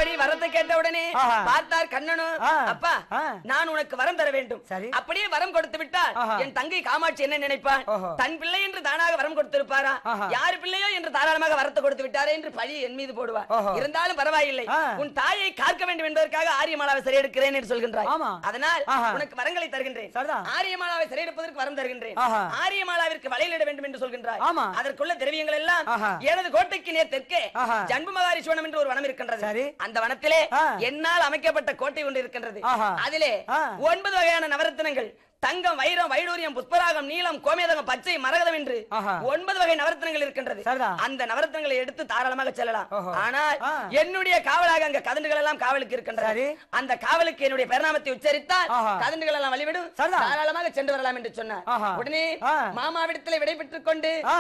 சரி வரத்தை கேட்ட உடனே ஆஹா. பார்த்தார் கண்ணனும் ஆ. அப்பா ஆ. நான் உனக்கு வரம் தர வேண்டும் சரி. அப்படியே வரம் கொடுத்து விட்டால் ஆஹா. என் தங்கை காமாட்சி என்ன நினைப்பாள் ஓஹோ. தன் பிள்ளை என்று தானாக வரம் கொடுத்திருப்பாரா ஆஹா. யார் பிள்ளையோ என்று தாராளமாக வரத்தை கொடுத்து விட்டாரே என்று பழி என் மீது போடுவார் ஓஹோ. இருந்தாலும் பரவாயில்லை ஆ. உன் தாயை காக்க வேண்டும் என்பதற்காக ஆரியமாலாவை சிறையெடுக்கிறேன் என்று சொல்கின்றாய் ஆமா. அதனால் ஆஹா. உனக்கு வரங்களை தருகின்றேன் சரிதான். ஆரியமாலாவை சிறையெடுப்பதற்கு வரம் தருகின்றேன் ஆஹா. ஆரியமாலாவிற்கு வலையிலிட வேண்டும் என்று சொல்கின்றாய் ஆமா. அதற்குள்ள திரவியங்கள் எல்லாம் ஆஹா. எனது கோட்டைக்கு நேர் தெற்கே ஆஹா. ஜன்பு மகாரிசுவனம் என்று ஒரு வனம் இருக்கின்றது சரி. அந்த வனத்திலே ஆ. என்னால் அமைக்கப்பட்ட கோட்டை ஒன்று இருக்கின்றது ஆஹா. அதிலே ஆ. ஒன்பது வகையான நவரத்தினங்கள் தங்கம் வைரம் வைடூரியம் புஷ்பராகம் நீலம் கோமேதகம் பச்சை மரகதம் என்று ஆஹா. ஒன்பது வகை நவரத்தினங்கள் இருக்கின்றது சரிதான். அந்த நவரத்தினங்களை எடுத்து தாராளமாக செல்லலாம் ஓஹோ. ஆனால் ஆ. என்னுடைய காவலாக அங்க கதண்டுகள் எல்லாம் காவலுக்கு இருக்கின்றது சரி. அந்த காவலுக்கு என்னுடைய பெருநாமத்தை உச்சரித்தால் ஆஹா. கதண்டுகள் எல்லாம் வழிவிடும் சரிதான். தாராளமாக சென்று வரலாம் என்று சொன்னார் ஆஹா. உடனே ஆ. மாமாவிடத்தில் விடை பெற்றுக் கொண்டு ஆ.